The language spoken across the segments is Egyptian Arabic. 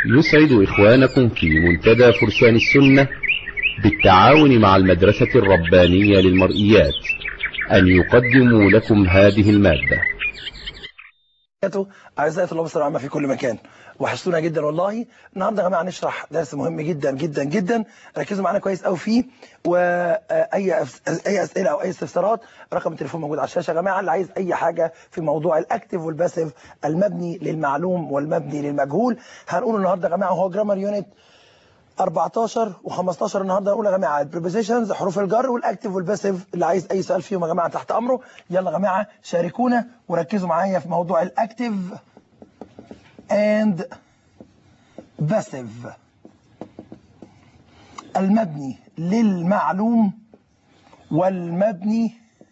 يسعد إخوانكم في منتدى فرسان السنة بالتعاون مع المدرسة الربانية للمرئيات أن يقدموا لكم هذه المادة أعزائي طلاب الثانوية العامة في كل مكان وحشتونا جدا والله النهارده يا جماعه نشرح درس مهم جدا جدا جدا ركزوا معانا كويس قوي فيه واي اي اسئله او اي استفسارات رقم التليفون موجود على الشاشه يا جماعه اللي عايز اي حاجه في موضوع الاكتف والباسيف المبني للمعلوم والمبني للمجهول هنقول النهارده يا جماعه هو جرامر يونت 14 و15 النهارده هنقول يا جماعه البريبوزيشنز حروف الجر والاكتف والباسيف اللي عايز اي سؤال فيهم يا جماعه تحت امره يلا يا جماعه شاركونا وركزوا معايا في موضوع الاكتف and passive المبني للمعلوم والمبني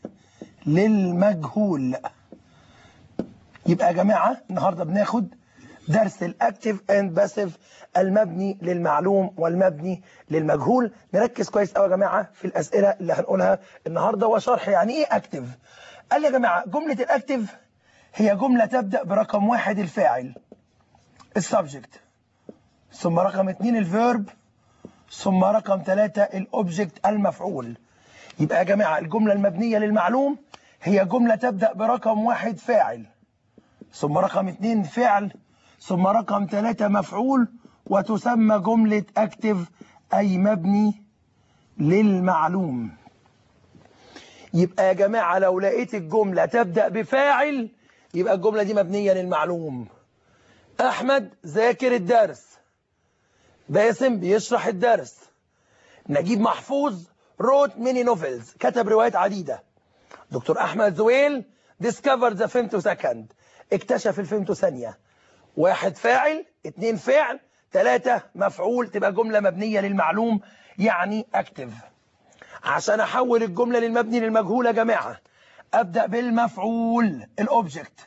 للمجهول يبقى يا جماعة النهاردة بناخد درس الاكتف اند باسيف المبني للمعلوم والمبني للمجهول نركز كويس قوي يا جماعة في الأسئلة اللي هنقولها النهاردة وشرح يعني ايه اكتف قال يا جماعة جملة الاكتف هي جملة تبدأ برقم واحد الفاعل السبجكت ثم رقم اتنين الفيرب ثم رقم ثلاثة الأوبجكت المفعول يبقى يا جماعة الجملة المبنية للمعلوم هي جملة تبدأ برقم واحد فاعل ثم رقم اتنين فعل ثم رقم ثلاثة مفعول وتسمى جملة أكتف أي مبني للمعلوم يبقى يا جماعة لو لقيت الجملة تبدأ بفاعل يبقى الجملة دي مبنية للمعلوم أحمد ذاكر الدرس باسم بيشرح الدرس نجيب محفوظ روت ميني نوفلز كتب روايات عديدة دكتور أحمد زويل discovered the femto second اكتشف الفيمتو ثانية واحد فاعل اتنين فعل تلاتة مفعول تبقى جملة مبنية للمعلوم يعني اكتف عشان احول الجملة للمبني للمجهول يا جماعة ابدأ بالمفعول الاوبجكت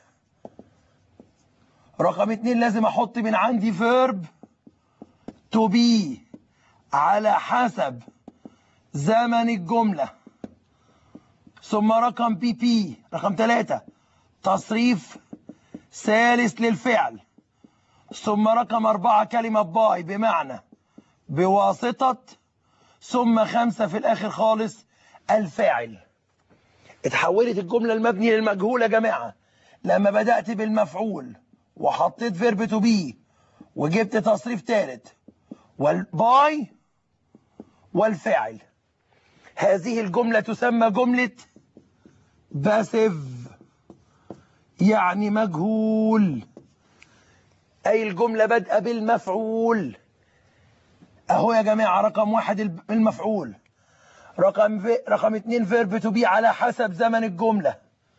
رقم اتنين لازم احط من عندي فيرب to be على حسب زمن الجملة ثم رقم بي بي رقم ثلاثة تصريف ثالث للفعل ثم رقم أربعة كلمة باي بمعنى بواسطة ثم خمسة في الآخر خالص الفاعل اتحولت الجملة المبني للمجهول يا جماعة لما بدأت بالمفعول وحطيت فيرب تو بي وجبت تصريف ثالث والباي والفاعل هذه الجملة تسمى جملة باسيف يعني مجهول أي الجملة بادئة بالمفعول أهو يا جماعة رقم واحد المفعول رقم في رقم اتنين فيرب تو بي على حسب زمن الجملة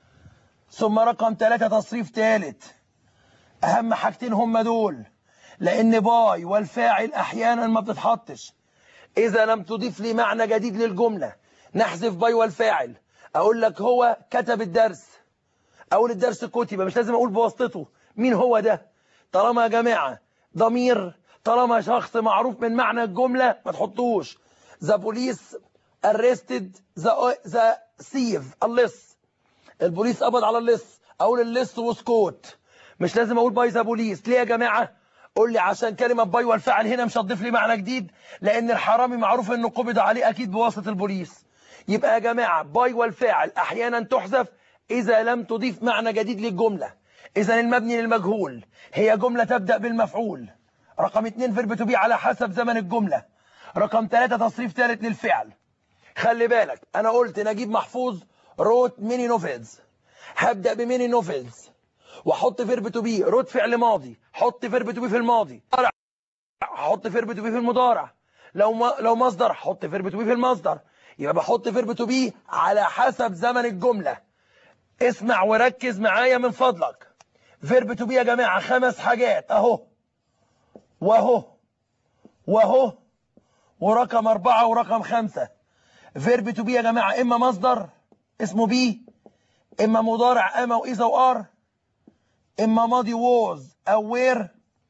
ثم رقم ثلاثة تصريف ثالث أهم حاجتين هم دول لأن باي والفاعل أحيانا ما بتتحطش إذا لم تضيف لي معنى جديد للجملة نحذف باي والفاعل أقول لك هو كتب الدرس أقول الدرس كتب مش لازم أقول بواسطته مين هو ده طالما يا جماعة ضمير طالما شخص معروف من معنى الجملة ما تحطوش ذا بوليس arrested ذا ذا سيف اللص البوليس قبض على اللص أقول اللص وسكوت مش لازم أقول باي ذا بوليس ليه يا جماعة قول لي عشان كلمة باي والفعل هنا مش هتضيف لي معنى جديد لأن الحرامي معروف إنه قبض عليه أكيد بواسطة البوليس يبقى يا جماعة باي والفاعل أحيانا تحذف إذا لم تضيف معنى جديد للجملة إذا المبني للمجهول هي جملة تبدأ بالمفعول رقم اتنين فيرب تو بي على حسب زمن الجملة رقم ثلاثة تصريف ثالث للفعل خلي بالك أنا قلت نجيب محفوظ روت ميني نوفلز هبدأ بميني نوفلز واحط فيرب تو بي روت فعل ماضي حط فيرب تو بي في الماضي هحط فيرب تو بي في المضارع لو ما لو مصدر حط فيرب تو بي في المصدر يبقى بحط فيرب تو بي على حسب زمن الجملة اسمع وركز معايا من فضلك فيرب تو بي يا جماعة خمس حاجات اهو واهو واهو ورقم أربعة ورقم خمسة فيرب تو بي يا جماعة إما مصدر اسمه بي إما مضارع أما وإذا وآر إما ماضي ووز أو وير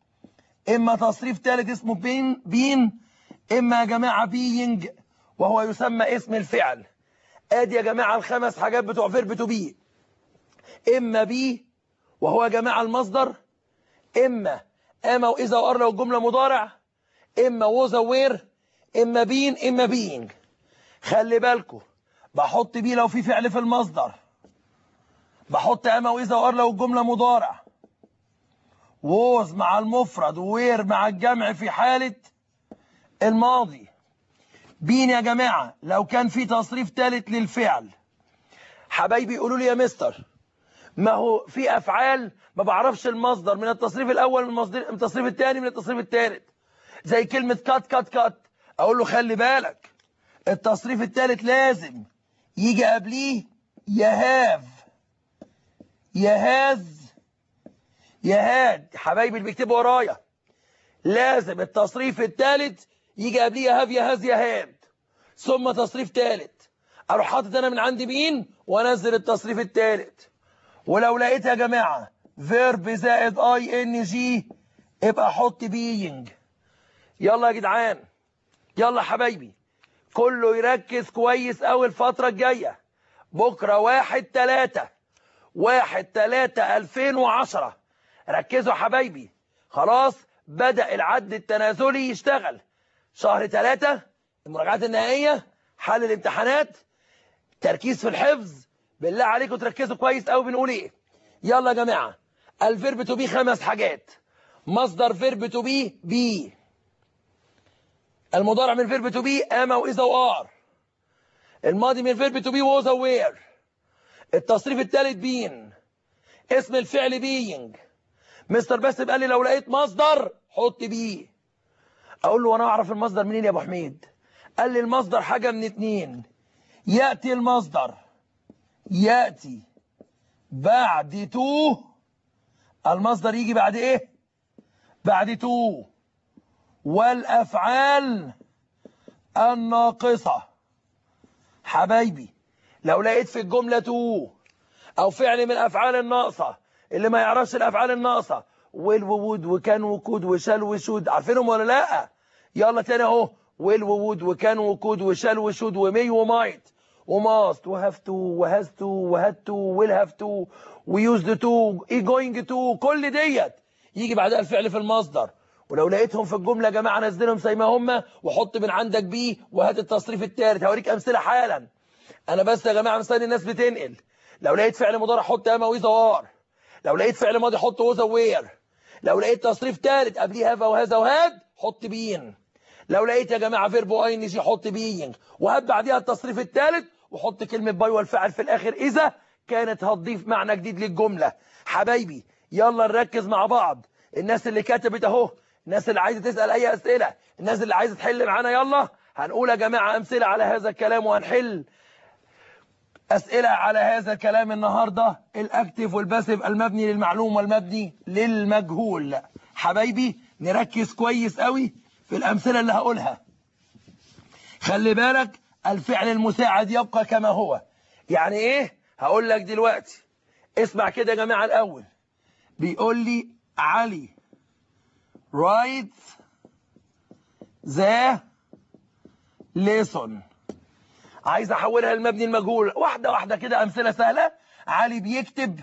إما تصريف ثالث اسمه بين بين إما يا جماعة بينج وهو يسمى اسم الفعل ادي يا جماعة الخمس حاجات بتوع فيرب تو بي اما بي وهو يا جماعة المصدر اما اما واذا وار لو الجمله مضارع اما وذا وير اما بين اما بينج خلي بالكم بحط بيه لو في فعل في المصدر بحط اما واذا وار لو الجمله مضارع ووز مع المفرد ووير مع الجمع في حاله الماضي بين يا جماعه لو كان في تصريف ثالث للفعل حبايبي يقولوا لي يا مستر ما هو في افعال ما بعرفش المصدر من التصريف الاول من المصدر من التصريف الثاني من التصريف الثالث زي كلمه كات كات كات اقول له خلي بالك التصريف الثالث لازم يجي قبليه يا هاف يا هاز يا هاد حبايبي اللي بيكتبوا ورايا لازم التصريف الثالث يجي قبليه يا هاف يا هاز يا هاد ثم تصريف ثالث اروح حاطط انا من عندي مين وانزل التصريف الثالث ولو لقيت يا جماعه فيرب زائد اي ان جي ابقى حط بينج يلا يا جدعان يلا حبايبي كله يركز كويس قوي الفتره الجايه بكره واحد تلاتة واحد تلاتة 2010 ركزوا حبايبي خلاص بدأ العد التنازلي يشتغل شهر تلاتة المراجعات النهائية حل الامتحانات تركيز في الحفظ بالله عليكم تركزوا كويس قوي بنقول ايه يلا يا جماعه الفيرب تو بي خمس حاجات مصدر فيرب تو بي بي المضارع من فيرب تو بي اما واذا وار الماضي من فيرب تو بي ووز وير التصريف الثالث بين اسم الفعل بينج مستر باسم قال لي لو لقيت مصدر حط بيه اقول له وانا اعرف المصدر منين يا ابو حميد قال لي المصدر حاجه من اتنين ياتي المصدر ياتي بعد تو المصدر يجي بعد ايه بعد تو والافعال الناقصه حبايبي لو لقيت في الجمله تو او فعل من الافعال الناقصه اللي ما يعرفش الافعال الناقصه ويل وود وكان وكود وشال وشود عارفينهم ولا لا يلا تاني اهو ويل وود وكان وكود وشال وشود ومي ومايت وماست وهاف تو وهاز تو وهاد تو ويل هاف تو ويوزد تو اي جوينج تو كل ديت يجي بعدها الفعل في المصدر ولو لقيتهم في الجمله يا جماعه نزلهم زي ما هم وحط من عندك بيه وهات التصريف الثالث هوريك امثله حالا انا بس يا جماعه مستني الناس بتنقل لو لقيت فعل مضارع حط اما ويزا وار لو لقيت فعل ماضي حط وذا وير لو لقيت تصريف ثالث قبليه هذا وهذا وهاد حط بين لو لقيت يا جماعه فيرب اي ان جي حط بينج وهات بعديها التصريف الثالث وحط كلمه باي والفعل في الاخر اذا كانت هتضيف معنى جديد للجمله حبايبي يلا نركز مع بعض الناس اللي كتبت اهو الناس اللي عايزه تسال اي اسئله الناس اللي عايزه تحل معانا يلا هنقول يا جماعه امثله على هذا الكلام وهنحل أسئلة على هذا الكلام النهاردة الأكتف والباسف المبني للمعلوم والمبني للمجهول حبايبي نركز كويس قوي في الأمثلة اللي هقولها خلي بالك الفعل المساعد يبقى كما هو يعني إيه هقول لك دلوقتي اسمع كده يا جماعة الأول بيقول لي علي writes the lesson عايز احولها لمبني المجهول واحده واحده كده امثله سهله علي بيكتب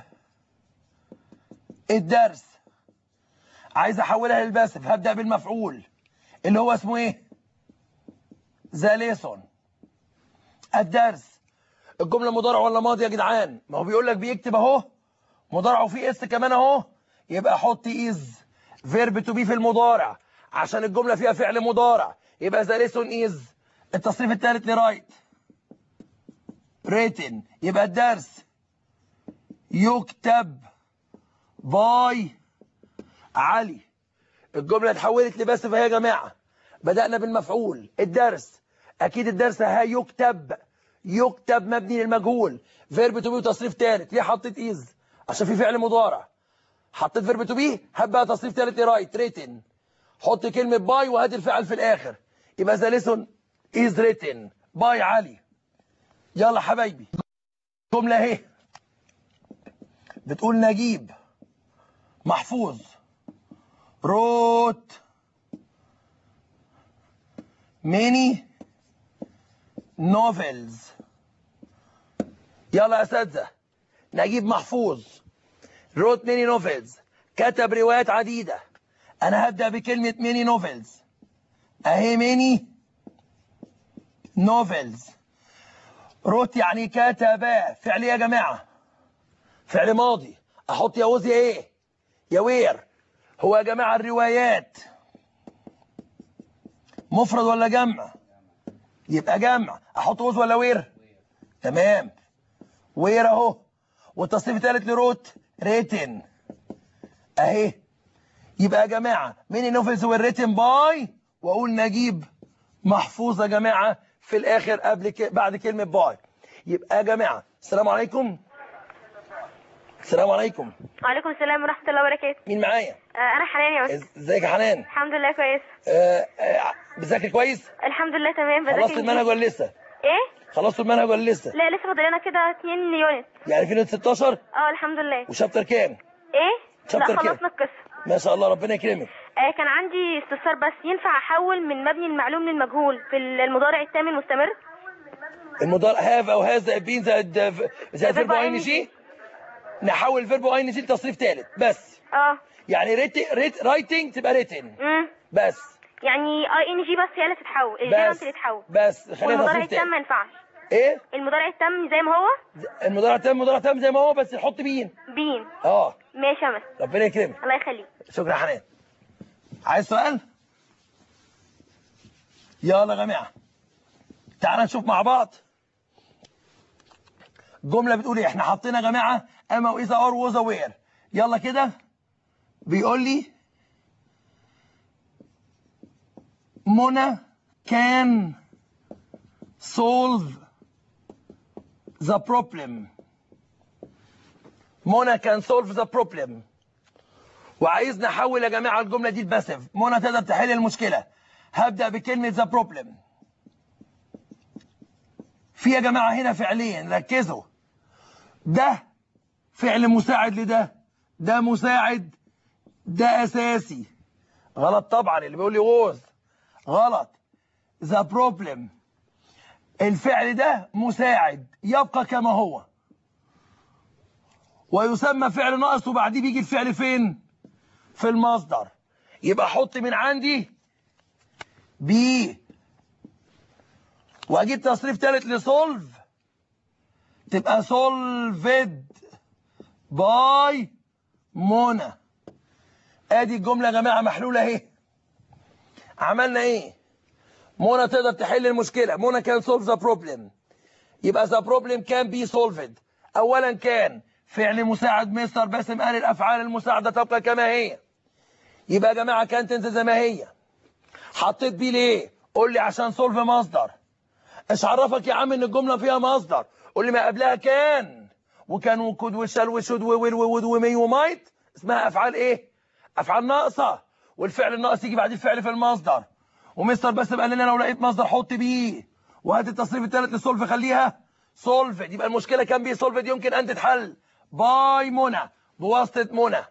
الدرس عايز احولها للباسف هبدا بالمفعول اللي هو اسمه ايه ذا ليسون الدرس الجمله مضارع ولا ماضي يا جدعان ما هو بيقول لك بيكتب اهو مضارع وفي اس كمان اهو يبقى حط از فيرب تو بي في المضارع عشان الجمله فيها فعل مضارع يبقى ذا ليسون از التصريف الثالث لرايت written يبقى الدرس يكتب باي علي الجملة اتحولت لبس فهي يا جماعة بدأنا بالمفعول الدرس أكيد الدرس هيكتب يكتب مبني للمجهول فيرب تو بي وتصريف ثالث ليه حطيت إيز عشان في فعل مضارع حطيت فيرب تو بي هبقى تصريف ثالث رايت ريتن حط كلمة باي وهات الفعل في الآخر يبقى ذا ليسون إز ريتن باي علي يلا حبايبي جملة اهي بتقول نجيب محفوظ wrote many novels يلا يا اساتذه نجيب محفوظ wrote many novels كتب روايات عديدة انا هبدا بكلمه ميني نوفلز اهي ميني نوفلز روت يعني كتب فعل إيه يا جماعه فعل ماضي احط يا وز يا ايه يا وير هو يا جماعه الروايات مفرد ولا جمع يبقى جمع احط وز ولا وير تمام وير اهو والتصنيف الثالث لروت ريتن اهي يبقى يا جماعه ميني نوفلز والريتن باي واقول نجيب محفوظ يا جماعه في الاخر قبل ك... بعد كلمه باي يبقى يا جماعه السلام عليكم السلام عليكم وعليكم السلام ورحمة الله وبركاته مين معايا آه أنا حنان يا أستاذ إز- ازيك يا حنان الحمد لله كويس آه، آه، بذاكر كويس الحمد لله تمام بذاكر خلصت المنهج إنجليزي. ولا لسه إيه؟ خلصت المنهج ولا لسه لا لسه فاضل لنا كده اتنين يونت يعني في نوت 16 اه الحمد لله وشابتر كام إيه؟ شابتر لا كام؟ خلصنا القصة ما شاء الله ربنا يكرمك آه كان عندي استفسار بس ينفع أحول من مبني المعلوم للمجهول في المضارع التام المستمر؟ المضارع هاف او هاز زائد بين زائد زائد فيربو اي ان جي نحول الفيربو اي ان جي لتصريف ثالث بس اه يعني ريت ريت رايتنج تبقى ريتن امم بس يعني اي ان جي بس هي اللي تتحول الجيرانت بس اللي تتحول بس خلينا والمضارع تصريف التام ما ثالث ينفعش ايه المضارع التام زي ما هو المضارع تام المضارع تام زي ما هو بس نحط بين بين اه ماشي يا مس ربنا يكرمك الله يخليك شكرا يا حنان عايز سؤال يلا يا جماعه تعال نشوف مع بعض جمله بتقول ايه احنا حاطين يا جماعه اما واذا اور وذا وير يلا كده بيقول لي منى كان solve the problem منى كان solve the problem وعايز نحول يا جماعه الجمله دي لباسيف منى تقدر تحل المشكله هبدا بكلمه ذا بروبلم في يا جماعه هنا فعلين ركزوا ده فعل مساعد لده ده مساعد ده اساسي غلط طبعا اللي بيقول لي ووز غلط ذا بروبلم الفعل ده مساعد يبقى كما هو ويسمى فعل ناقص وبعديه بيجي الفعل فين في المصدر يبقى احط من عندي بي واجيب تصريف ثالث لسولف تبقى سولفد باي منى ادي الجمله يا جماعه محلوله اهي عملنا ايه منى تقدر تحل المشكله منى كان سولف ذا بروبلم يبقى ذا بروبلم كان بي سولفد اولا كان فعل مساعد مستر باسم قال الافعال المساعده تبقى كما هي يبقى يا جماعه كانت تنزل زي ما هي حطيت بيه ليه قول لي عشان سولف مصدر ايش عرفك يا عم ان الجمله فيها مصدر قول لي ما قبلها كان وكان وكود وشال وشود وويل وود ومي ومايت اسمها افعال ايه افعال ناقصه والفعل الناقص يجي بعد الفعل في المصدر ومستر بس قال لنا لو لقيت مصدر حط بيه وهات التصريف الثالث للسولف خليها سولفد يبقى المشكله كان بيه سولفد يمكن ان تتحل باي منى بواسطه منى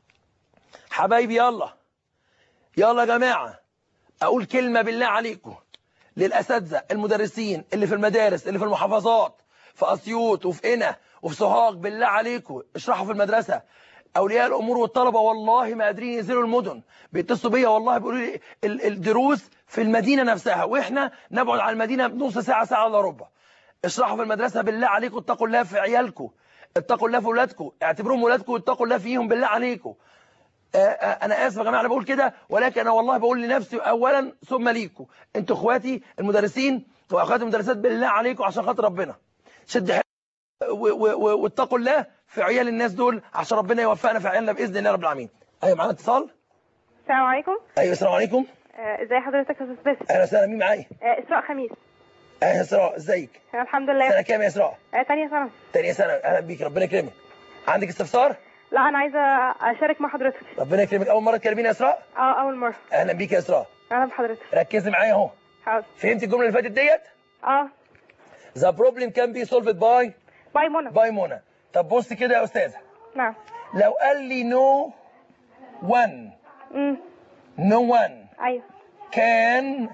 حبايبي يلا يلا يا جماعه اقول كلمه بالله عليكم للاساتذه المدرسين اللي في المدارس اللي في المحافظات في اسيوط وفي قنا وفي سوهاج بالله عليكم اشرحوا في المدرسه اولياء الامور والطلبه والله ما قادرين ينزلوا المدن بيتصلوا بيا والله بيقولوا لي ال- الدروس في المدينه نفسها واحنا نبعد عن المدينه بنص ساعه ساعه الا ربع اشرحوا في المدرسه بالله عليكم اتقوا الله في عيالكم اتقوا الله في اولادكم اعتبروهم ولادكم واتقوا الله فيهم بالله عليكم آه، آه، انا اسف يا جماعه انا بقول كده ولكن انا والله بقول لنفسي اولا ثم ليكم انتوا اخواتي المدرسين واخواتي المدرسات بالله عليكم عشان خاطر ربنا شد حيل و- و- و- واتقوا الله في عيال الناس دول عشان ربنا يوفقنا في عيالنا باذن الله رب العالمين ايوه معانا اتصال السلام عليكم ايوه السلام عليكم آه، ازي حضرتك يا استاذ باسم اهلا وسهلا مين معايا آه، اسراء خميس اهلا يا اسراء ازيك آه، الحمد سنه لله كام يا اسراء آه، تانية سنة تانية سنه اهلا بيك ربنا يكرمك عندك استفسار لا انا عايزة اشارك مع حضرتك ربنا يكرمك اول مره تكلميني يا اسراء اه اول مرة اهلا بيك يا اسراء اهلا بحضرتك ركزي معايا اهو حاضر فهمت الجمله اللي فاتت ديت اه The problem can be solved by باي منى by منى طب بص كده يا استاذه نعم لو قال لي no one امم no one ايوه can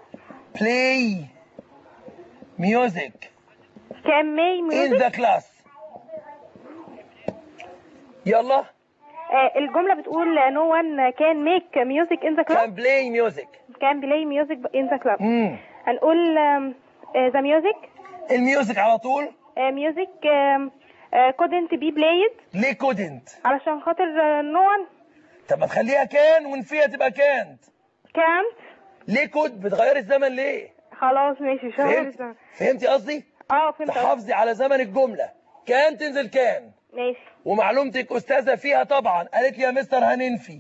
play music كان مي in ميوزك the class يلا آه، الجملة بتقول no one can make music in the club كان بلاي ميوزك can play music in the club امم هنقول um, uh, the music الميوزك على طول uh, music um, uh, couldn't be played ليه كودنت علشان خاطر uh, no one طب ما تخليها كان ونفيها تبقى كانت can't ليه كود بتغير الزمن ليه خلاص ماشي شهر فهمت فهمتي قصدي اه فهمت تحافظي على زمن الجمله كان تنزل كان ماشي ومعلومتك استاذه فيها طبعا قالت لي يا مستر هننفي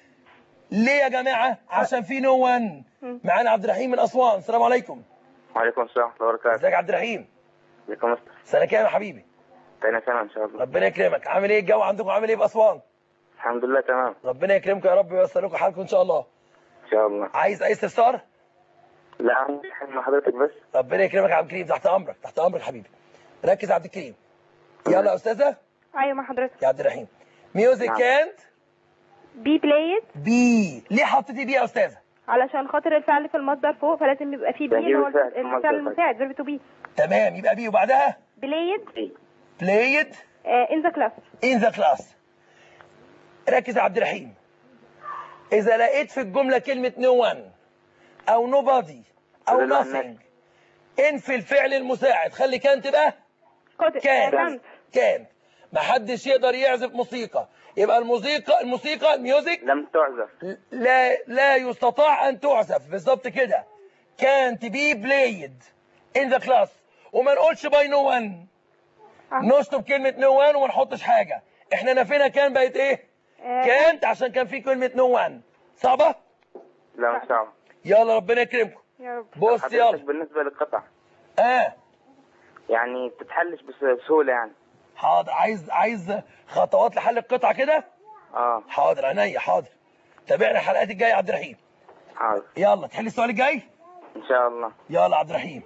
ليه يا جماعه عشان في نو وان معانا عبد الرحيم من اسوان السلام عليكم وعليكم السلام ورحمة الله وبركاته ازيك يا عبد الرحيم ازيكم يا مستر سنه كام يا حبيبي تاني سنة إن شاء الله ربنا يكرمك عامل ايه الجو عندكم عامل ايه في اسوان الحمد لله تمام ربنا يكرمكم يا رب وييسر لكم حالكم ان شاء الله إن شاء الله عايز اي استفسار لا عندي حاجة مع حضرتك بس ربنا يكرمك يا عبد الكريم تحت امرك تحت امرك حبيبي ركز يا عبد الكريم يلا يا استاذه ايوه مع حضرتك يا عبد الرحيم ميوزك نعم. كانت be played بي ليه حطيتي بي يا استاذه علشان خاطر الفعل في المصدر فوق فلازم يبقى فيه ده بي اللي هو الفعل في المصدر الفعل طيب. المساعد verb to be تمام يبقى بي وبعدها played played uh, in the class in the class ركز يا عبد الرحيم إذا لقيت في الجملة كلمة no one أو nobody أو لا، لا، nothing انفي الفعل المساعد خلي كان تبقى كنت كان كانت كان محدش يقدر يعزف موسيقى يبقى الموسيقى الموسيقى الميوزك لم تعزف لا لا يستطاع أن تعزف بالظبط كده can't be played in the class وما نقولش by no one نشطب كلمة no one وما نحطش حاجة احنا نفينا كان بقت ايه آه، كانت عشان كان في كلمة no one صعبة لا مش صعب يلا ربنا يكرمكم يا رب بص حضرتك يلا بالنسبة للقطع اه يعني تتحلش بس- بسهولة يعني حاضر عايز عايز خطوات لحل القطعة كده اه حاضر عينيا حاضر تابعنا الحلقات الجاية يا عبد الرحيم حاضر يلا تحل السؤال الجاي إن شاء الله يلا عبد الرحيم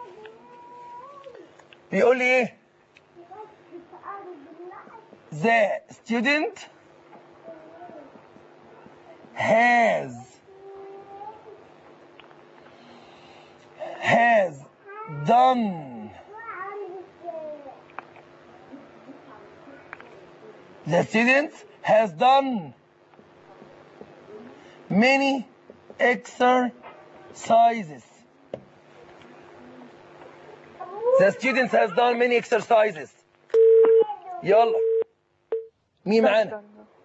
بيقول لي ايه the student has has done the student has done many exercises The student has done many exercises. يلا مين معانا؟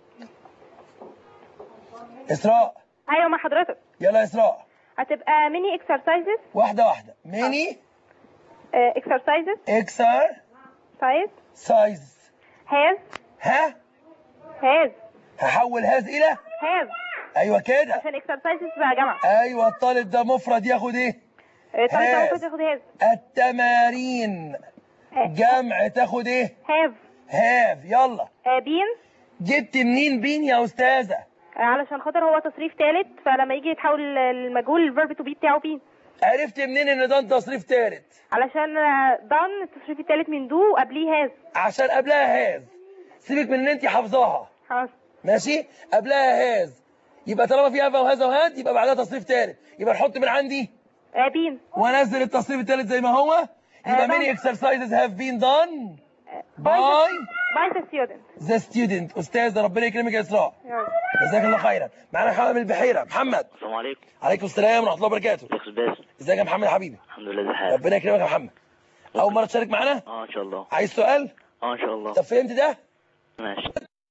إسراء ايوه مع حضرتك يلا يا إسراء هتبقى many exercises واحدة واحدة many uh, exercises exercises size has ها has هحول هاز إلى has أيوة كده عشان exercises بقى جمع أيوة الطالب ده مفرد ياخد إيه؟ آه، طب has. انت ممكن تاخد has التمارين آه، جمع تاخد إيه؟ have هاف يلا آه، been جبت منين بين يا أستاذة؟ آه، علشان خاطر هو تصريف ثالث فلما يجي يتحول المجهول الفيرب تو بي بتاعه بين عرفت منين إن ده تصريف تالت؟ علشان دان التصريف الثالث من دو وقبليه هاز عشان قبلها هاز سيبك من ان انت حافظاها خلاص ماشي قبلها هاز يبقى طالما في هذا وهذا وهاد يبقى بعدها تصريف ثالث يبقى نحط من عندي آه، بين وانزل التصريف الثالث زي ما هو يبقى آه، many طبعا. exercises have been done باي by باي ستودنت the student استاذ ربنا يكرمك يا اسراء جزاك الله خيرا معانا محمد من البحيره محمد السلام عليكم عليكم السلام ورحمه الله وبركاته ازيك يا استاذ باسم ازيك يا محمد يا حبيبي الحمد لله زي حالك ربنا يكرمك يا محمد اول مره تشارك معانا اه ان شاء الله عايز سؤال اه ان شاء الله طب فهمت ده ماشي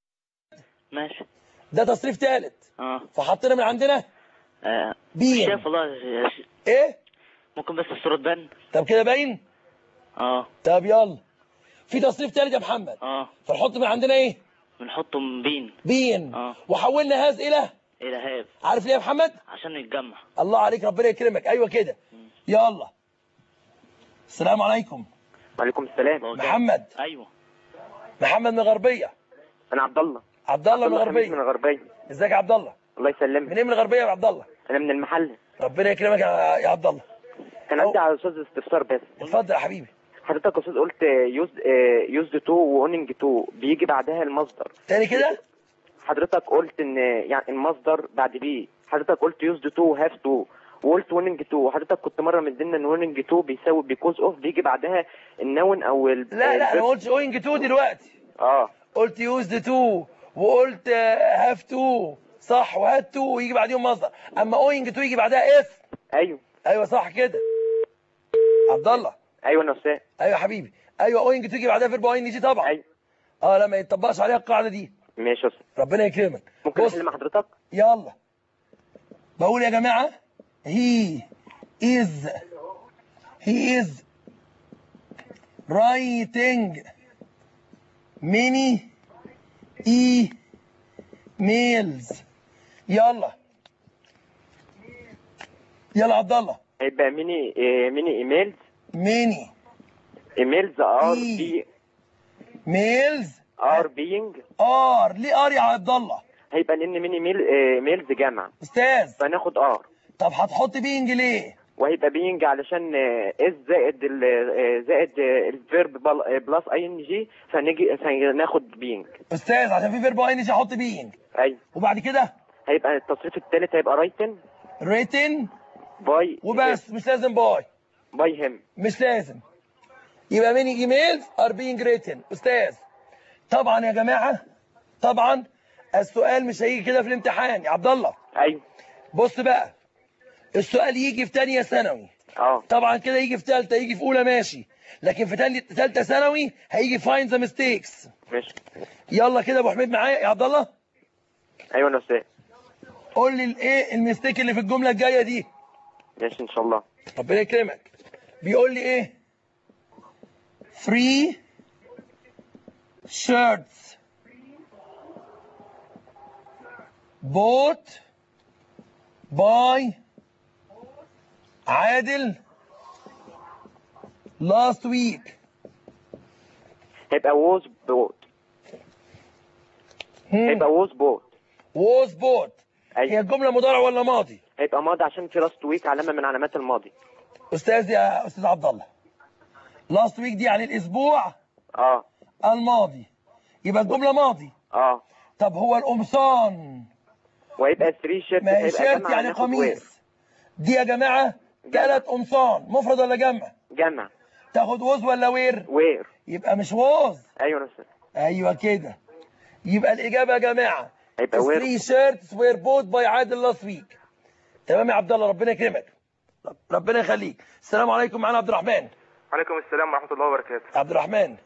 ماشي ده تصريف ثالث اه فحطينا من عندنا آه، بين شايف والله يا ش- ايه ممكن بس الصورة تبان طب كده باين اه طب يلا في تصريف ثالث يا محمد اه فنحط من عندنا ايه بنحطهم بين بين آه. وحولنا هذا الى الى هاب عارف ليه يا محمد عشان يتجمع الله عليك ربنا يكرمك ايوه كده يلا السلام عليكم وعليكم السلام الله يكرمك. محمد ايوه محمد من الغربيه أنا عبد الله عبد الله من الله حميد من الغربيه الغربية ازيك يا عبد الله الله يسلمك منين من الغربيه يا عبد الله أنا من المحل ربنا يكرمك يا يا عبد الله كان عندي على أستاذ استفسار بس اتفضل يا حبيبي حضرتك يا أستاذ قلت يوز يوزد تو وأوننج تو بيجي بعدها المصدر تاني كده حضرتك قلت ان يعني المصدر بعد بي حضرتك قلت يوزد تو هاف تو وقلت ويننج تو حضرتك كنت مره مدينا ان ويننج تو بيساوي بيكوز اوف بيجي بعدها النون او ال لا لا انا ما الفيرب. قلتش اوينج تو دلوقتي اه قلت يوزد تو وقلت هاف تو صح وهات تو ويجي بعديهم مصدر اما اوينج تو يجي بعدها اف ايوه ايوه صح كده عبد الله ايوه انا استاذ ايوه يا حبيبي ايوه اوينج تو يجي بعدها فيرب اوينج جي طبعا ايوه اه لا ما يتطبقش عليها القاعده دي ماشي يا استاذ ربنا يكرمك ممكن بص احل مع حضرتك يلا بقول يا جماعة he is he is writing many emails يلا يلا عبد الله هيبقى ميني إيه ميني ايميلز many ايميلز ار إيه. بي mails ار بينج ار ليه ار يا عبد الله هيبقى لان ميني ميل إيه ميلز جمع استاذ فناخد ار طب هتحط بينج ليه وهيبقى بينج علشان اس زائد ال آه، زائد آه، الفيرب بل- بلس اي ان جي فنيجي فناخد بينج استاذ عشان في فيرب اين احط بينج ايوه وبعد كده هيبقى التصريف الثالث هيبقى رايتن written باي وبس مش لازم باي باي هيم مش لازم يبقى ميني ايميلز ار بينج ريتن استاذ طبعا يا جماعه طبعا السؤال مش هيجي كده في الامتحان يا عبد الله ايوه بص بقى السؤال يجي في تانية ثانوي اه طبعا كده يجي في ثالثه يجي في اولى ماشي لكن في تانية ثالثه ثانوي هيجي فاين ذا ميستيكس ماشي يلا كده يا ابو حميد معايا يا عبد الله ايوه انا استاذ قول لي الايه الميستيك اللي في الجمله الجايه دي ماشي ان شاء الله ربنا يكرمك بيقول لي ايه free shirts bought by عادل last week هيبقى ووز بوت هيبقى ووز بوت was bought هي ايوه الجمله مضارع ولا ماضي هيبقى ماضي عشان في لاست ويك علامه من علامات الماضي استاذ يا استاذ عبد الله last week دي يعني الاسبوع اه الماضي يبقى الجمله ماضي اه طب هو القمصان وهيبقى 3 شيرت ما هي هيبقى شيرت جمع يعني هناخد وير. قميص دي يا جماعه ثلاث قمصان مفرد ولا جمع جمع تاخد ووز ولا وير وير يبقى مش ووز ايوه انا استاذ ايوه كده يبقى الاجابه يا جماعه هيبقى وير three shirts were bought by عادل لاست ويك تمام يا عبد الله ربنا يكرمك رب- ربنا يخليك السلام عليكم معانا عبد الرحمن وعليكم السلام ورحمة الله وبركاته عبد الرحمن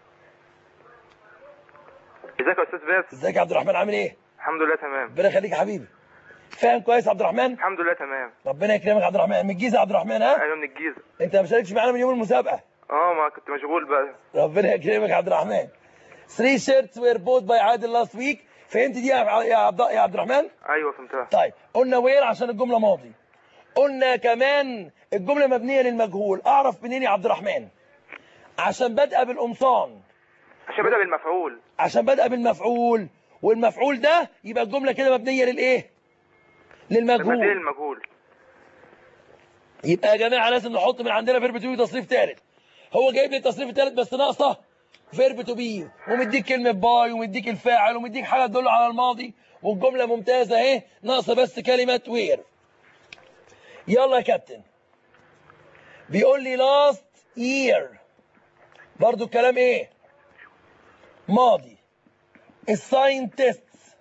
ازيك يا استاذ باسم ازيك يا عبد الرحمن عامل ايه الحمد لله تمام ربنا يخليك يا حبيبي فاهم كويس يا عبد الرحمن الحمد لله تمام ربنا يكرمك يا عبد الرحمن من الجيزه يا عبد الرحمن ها ايوه من الجيزة انت ما شاركتش معانا من يوم المسابقه اه ما كنت مشغول بقى ربنا يكرمك يا عبد الرحمن 3 shirts were bought by عادل لاست ويك فهمت دي يا يا عبد يا عبد الرحمن ايوه فهمتها طيب قلنا وير عشان الجمله ماضي قلنا كمان الجمله مبنيه للمجهول اعرف منين يا عبد الرحمن عشان بادئه بالقمصان عشان بدأ بالمفعول عشان بادئه بالمفعول والمفعول ده يبقى الجمله كده مبنيه للايه المبدئي للمجهول المجهول يبقى يا جماعه لازم نحط من عندنا فيرب تو بي تصريف ثالث هو جايب لي التصريف الثالث بس ناقصه فيرب تو بي ومديك كلمه باي ومديك الفاعل ومديك حاجه تدل على الماضي والجمله ممتازه اهي ناقصه بس كلمه وير يلا يا كابتن بيقول لي لاست يير برضو الكلام ايه ماضي الساينتست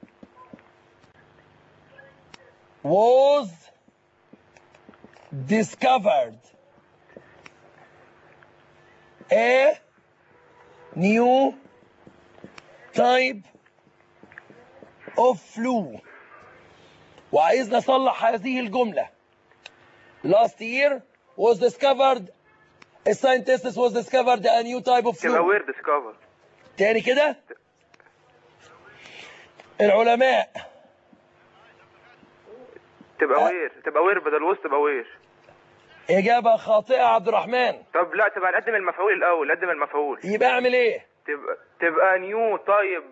was discovered a new type of flu وعايزنا نصلح هذه الجملة last year was discovered a scientist was discovered a new type of تبقى flu وير ديسكفر تاني كده العلماء تبقى أه. وير تبقى وير بدل وسط تبقى وير إجابة خاطئة يا عبد الرحمن طب لا تبقى نقدم المفعول الاول نقدم المفعول يبقى اعمل ايه تبقى تبقى نيو طيب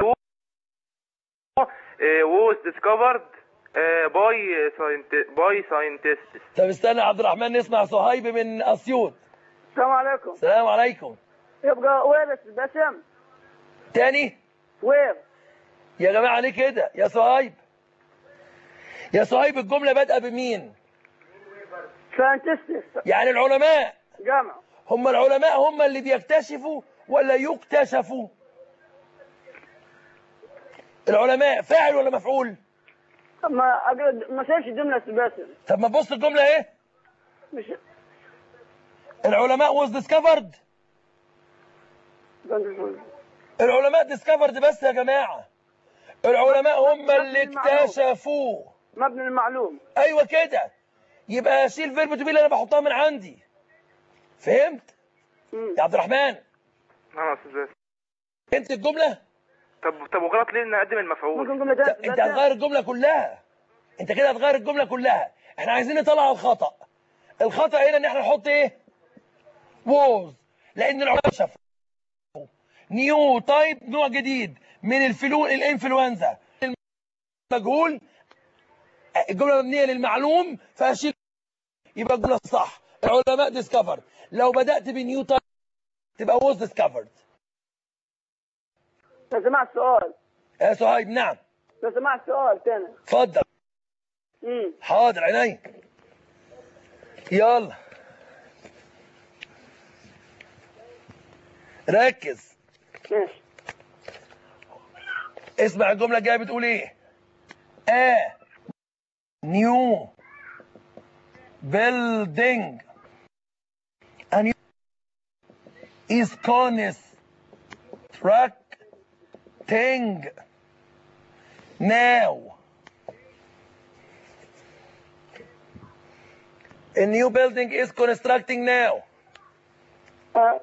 ووز ديسكفرد باي ساينت باي ساينتست طب استنى يا عبد الرحمن نسمع صهيب من اسيوط السلام عليكم السلام عليكم يبقى وير يا أستاذ باسم تاني وير يا جماعه ليه كده يا صهيب يا صهيب الجمله بادئه بمين ساينتست يعني العلماء جامع هم العلماء هم اللي بيكتشفوا ولا يكتشفوا العلماء فاعل ولا مفعول ما أقعد ما شايفش الجملة يا أستاذ باسم طب ما تبص الجمله ايه مش العلماء was discovered العلماء discovered بس يا جماعه العلماء هم اللي اكتشفوه مبني المعلوم ايوه كده يبقى اشيل فيرب تو بي اللي انا بحطها من عندي فهمت مم. يا عبد الرحمن نعم يا استاذ باسم انت الجمله طب طب وغلط ليه نقدم المفعول ممكن جملة ت- انت هتغير الجمله كلها انت كده هتغير الجمله كلها احنا عايزين نطلع الخطا الخطا هنا ان احنا نحط ايه ووز لان العلماء شافوا نيو تايب نوع جديد من الفلو الانفلونزا المجهول الجمله مبنيه للمعلوم فاشيل يبقى الجمله صح العلماء ديسكفر لو بدات بنيو تايب تبقى ووز ديسكفرد لو سمعت سؤال يا سهيب نعم لو سمعت سؤال تاني اتفضل امم حاضر عيني يلا ركز ماشي اسمع الجملة الجاية بتقول ايه ا نيو building a new is constructing now A new building is constructing now آه.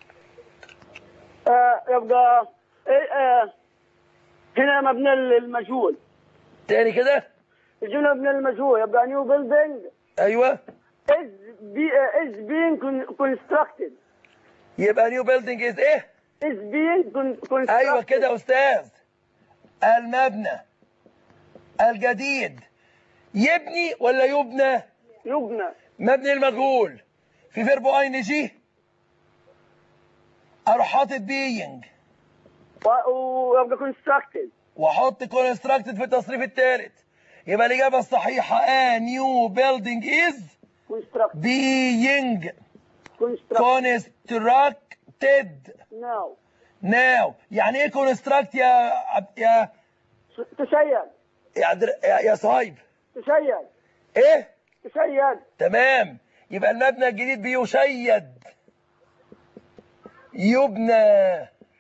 آه. يبقى إيه آه. هنا مبني المجهول تاني كده الجملة مبني المجهول يبقى نيو بيلدينج ايوه is be uh, is being con- constructed يبقى new building is ايه is being con- constructed ايوه كده يا استاذ المبنى الجديد يبني ولا يبنى يبنى مبني المجهول في فيرب اي ان جي اروح حاطط being و- ويبقى constructed واحط constructed في التصريف الثالث يبقى الاجابه الصحيحه a new building is constructed being constructed constructed now now يعني ايه construct يا عب- يا تشيد يا عبد- يا, يا صهيب تشيد ايه تشيد تمام يبقى المبنى الجديد بيشيد يبنى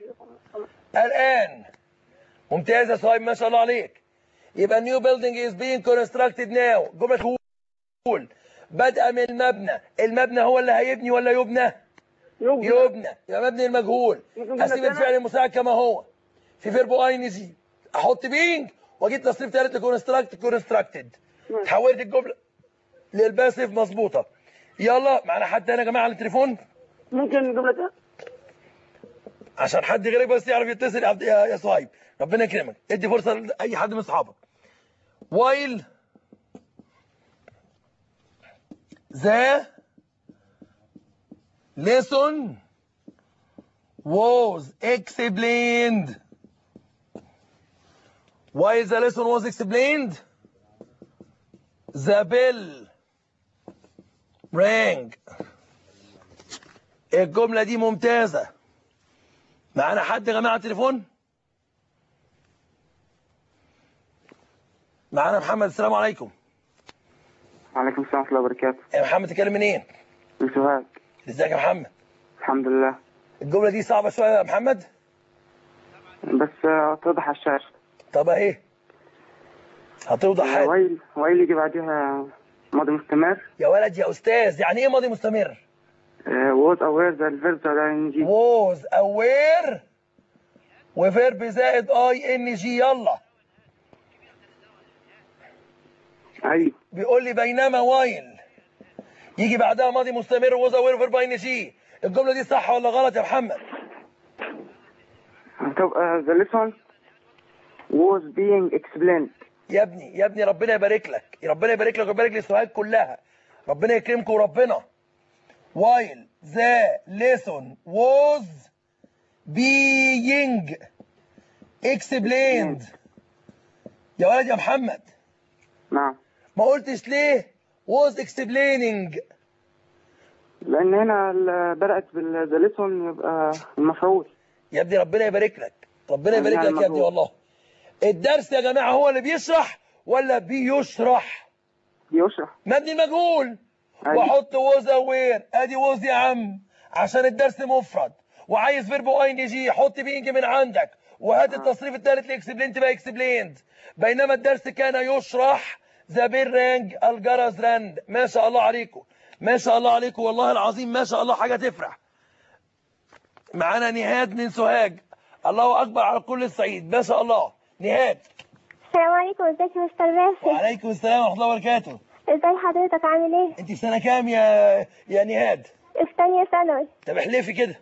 الآن ممتاز يا صهيب ما شاء الله عليك يبقى new building is being constructed now جملة تقول بدأ من المبنى المبنى هو اللي هيبني ولا يبنى يبنى يبنى يبقى مبني المجهول ممكن اسيب جملة الفعل المساعد كما هو في فيرب اي ان جي احط بينج واجيب تصريف ثالث لكونستراكت كونستراكتد ماشي. حولت الجمله للباسف مظبوطه يلا معنا حد تاني يا جماعه على التليفون ممكن جملة عشان حد غيرك بس يعرف يتصل يا عبد- يا يا صهيب ربنا يكرمك ادي فرصه لاي حد من اصحابك وايل ذا lesson was explained while the lesson was explained the bell rang الجملة دي ممتازة معانا حد يا جماعة على التليفون معانا محمد السلام عليكم وعليكم السلام ورحمة الله وبركاته يا محمد تكلم منين من سوهاج ازيك يا محمد الحمد لله الجملة دي صعبة شوية يا محمد بس آه، توضح على الشاشة طب ايه هتوضح حاجة ويل ويل يجي بعدها ماضي مستمر يا ولد يا استاذ يعني ايه ماضي مستمر ووز اوير زي الفيرب بتاع الان جي was aware وفيرب زائد اي ان جي يلا ايوه بيقول لي بينما وايل يجي بعدها ماضي مستمر ووز اوير وفيرب اي ان جي الجملة دي صح ولا غلط يا محمد هتبقى the lesson was being explained يا ابني يا ابني ربنا يبارك لك ربنا يبارك لك ويبارك للسوهاج كلها ربنا يكرمكم وربنا while the lesson was being explained يا ولد يا محمد نعم ما قلتش ليه was explaining لان هنا ال- بدأت بال the lesson يبقى المفعول يا ابني ربنا يبارك لك ربنا يبارك نعم لك يا ابني مبروك. والله الدرس يا جماعة هو اللي بيشرح ولا بيشرح يشرح مبني المجهول أيوة. واحط ووز وير ادي ووز يا عم عشان الدرس مفرد وعايز فيرب اي ان جي حط بينج من عندك وهات التصريف الثالث لاكسبلين تبقى اكسبليند بينما الدرس كان يشرح ذا بير رانج الجرس رند ما شاء الله عليكم ما شاء الله عليكم والله العظيم ما شاء الله حاجه تفرح معانا نهاد من سوهاج الله اكبر على كل الصعيد ما شاء الله نهاد السلام عليكم ازيك يا مستر باسل وعليكم السلام ورحمه الله وبركاته ازي حضرتك عامل ايه انت في سنه كام يا يا نهاد في تانية ثانوي طب احلفي كده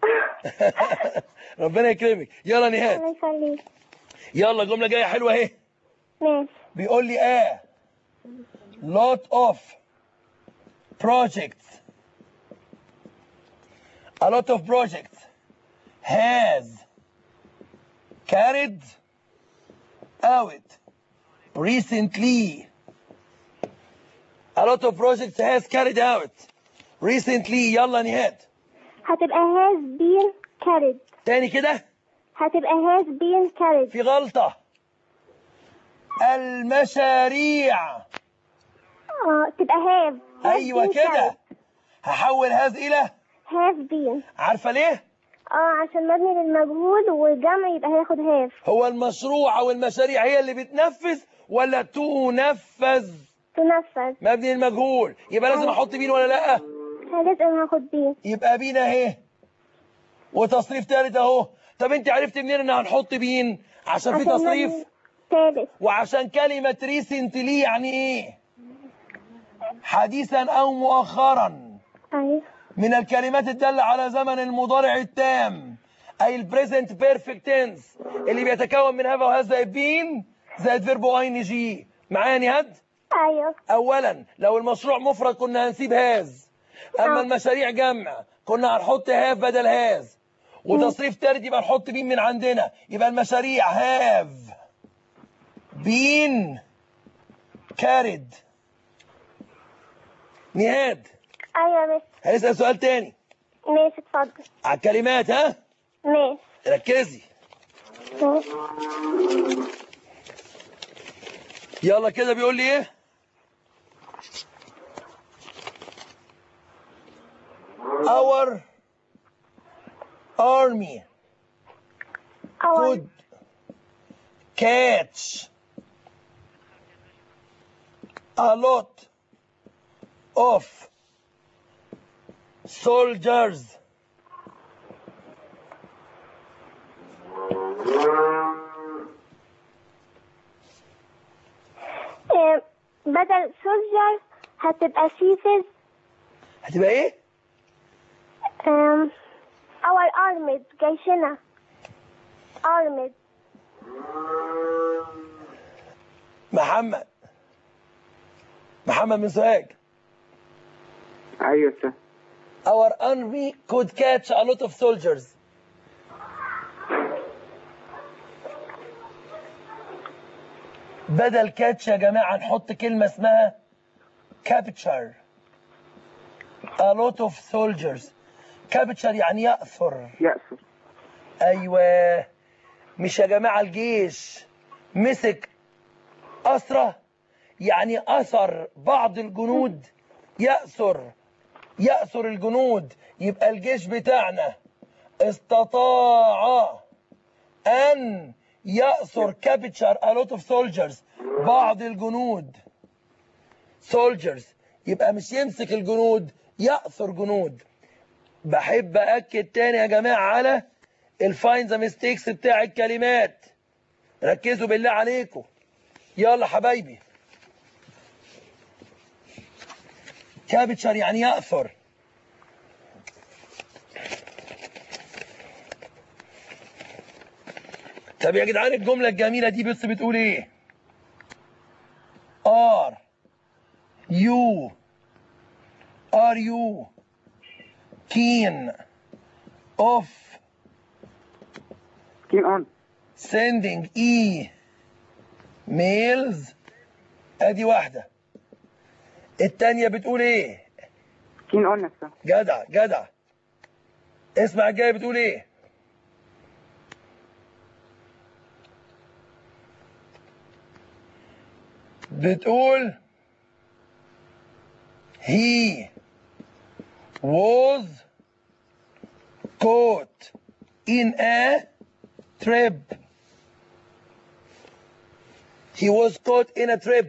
ربنا يكرمك يلا نهاد الله يخليك يلا جمله جايه حلوه اهي ماشي بيقول لي اه lot of projects a lot of projects has carried out recently a lot of projects has carried out recently يلا نهاد هتبقى has been carried تاني كده هتبقى has been carried في غلطة المشاريع اه تبقى have has ايوه been كده carried. هحول هذا الى have been عارفه ليه اه عشان مبني للمجهول والجمع يبقى هياخد have هو المشروع او المشاريع هي اللي بتنفذ ولا تنفذ تنفذ مبني المجهول يبقى لازم احط بين ولا لا لازم هاخد بين يبقى بين اهي وتصريف ثالث اهو طب انت عرفت منين ان هنحط بين عشان في عشان تصريف مبني ثالث وعشان كلمة ريسنتلي يعني ايه حديثا او مؤخرا ايوه من الكلمات الدالة على زمن المضارع التام أي البريزنت بيرفكت تنس اللي بيتكون من هذا وهذا زائد بين زائد فيرب اي ان جي معايا نهاد ايوه أولا لو المشروع مفرد كنا هنسيب هاز أما آه. المشاريع جمع كنا هنحط هاف بدل هاز وتصريف تالت يبقى نحط بين من عندنا يبقى المشاريع هاف بين كارد نهاد ايوه ماشي هنسأل سؤال تاني ماشي اتفضل على الكلمات ها ماشي ركزي ماشي يلا كده بيقول لي ايه our army أول could catch a lot of soldiers آه، بدل سولجر هتبقى سيسز هتبقى ايه اور ارمد جيشنا ارمد محمد محمد من سوهاج ايوه سهل our army could catch a lot of soldiers بدل كاتش يا جماعة نحط كلمة اسمها capture a lot of soldiers capture يعني يأثر يأسر أيوة مش يا جماعة الجيش مسك أسرة يعني أثر بعض الجنود يأسر يأسر الجنود يبقى الجيش بتاعنا استطاع أن يأسر capture a lot of soldiers بعض الجنود soldiers يبقى مش يمسك الجنود يأسر جنود بحب أكد تاني يا جماعة على الفاين ذا ميستيكس بتاع الكلمات ركزوا بالله عليكم يلا حبايبي كابتشر يعني يأثر طب يا جدعان الجملة الجميلة دي بس بتقول ايه are you are you keen of كين اون sending e mails ادي واحدة التانية بتقول ايه كين اون نفسها جدع جدع اسمع الجاية بتقول ايه بتقول he was caught in a trap he was caught in a trap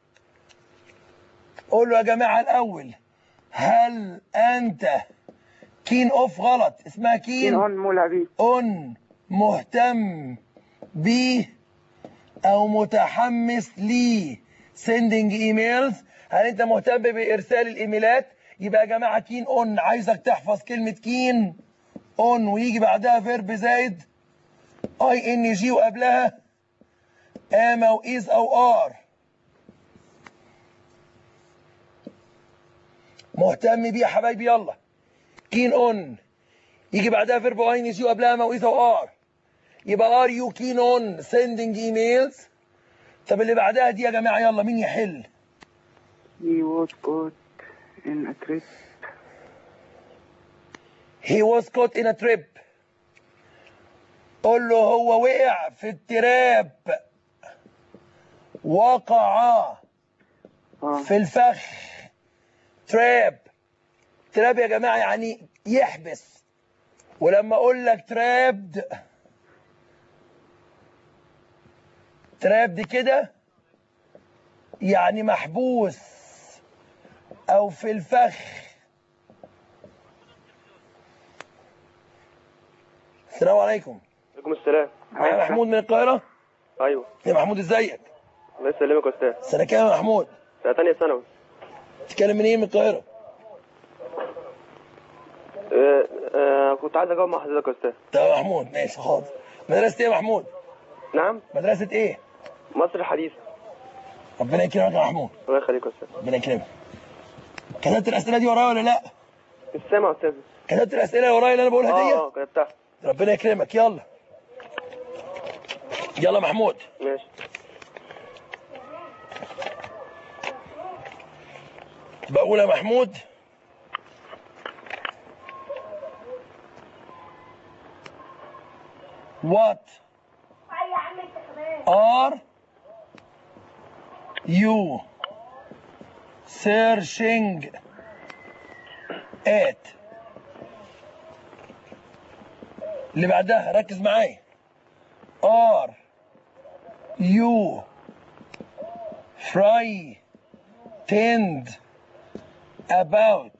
قول له يا جماعة الأول هل أنت كين أوف غلط اسمها كين كين اون مولع بيه اون مهتم بيه او متحمس ليه sending emails هل انت مهتم بارسال الايميلات يبقى يا جماعه كين اون عايزك تحفظ كلمه كين اون ويجي بعدها فيرب زايد اي ان جي وقبلها ام او از او ار مهتم بيه يا حبايبي يلا كين اون يجي بعدها فيرب اي ان جي وقبلها ما واذا وار يبقى ار يو كين اون سيندنج ايميلز طب اللي بعدها دي يا جماعه يلا مين يحل he was caught in a trip he was caught in a trip قول له هو وقع في التراب وقع اه في الفخ تراب تراب يا جماعه يعني يحبس ولما اقول لك ترابد ترابد كده يعني محبوس او في الفخ السلام عليكم عليكم السلام معايا محمود من القاهره ايوه يا محمود ازيك الله يسلمك يا استاذ سنه كام يا محمود سنه ثانيه ثانوي تتكلم منين من القاهره آه، آه، كنت عايز اجاوب مع حضرتك يا استاذ طب يا محمود ماشي حاضر مدرسه ايه يا محمود نعم مدرسه ايه مصر الحديثة ربنا يكرمك يا محمود الله يخليك يا استاذ ربنا يكرمك كتبت الاسئله دي ورايا ولا لا مش سامع يا استاذ كتبت الاسئله اللي ورايا اللي انا بقولها دي اه اه كتبتها ربنا يكرمك يلا يلا محمود ماشي بقول يا محمود What are you searching at اللي بعدها ركز معايا are you frightened about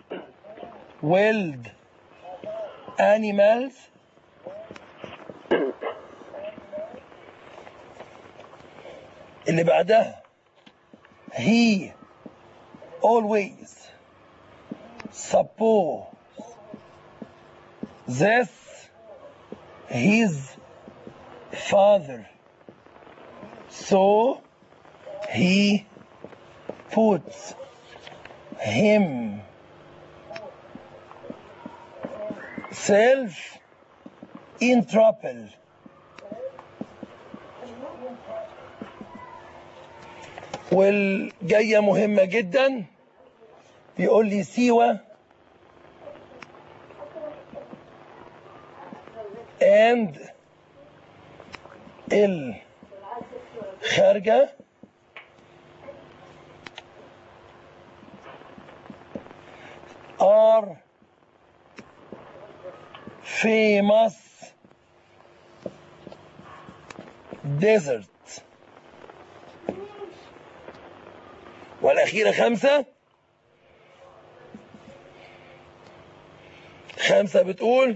wild animals اللي بعدها he always suppose this his father so he puts him self in trouble والجاية مهمة جدا بيقول لي سيوة and الخارجة are famous desert والأخيرة خمسة خمسة بتقول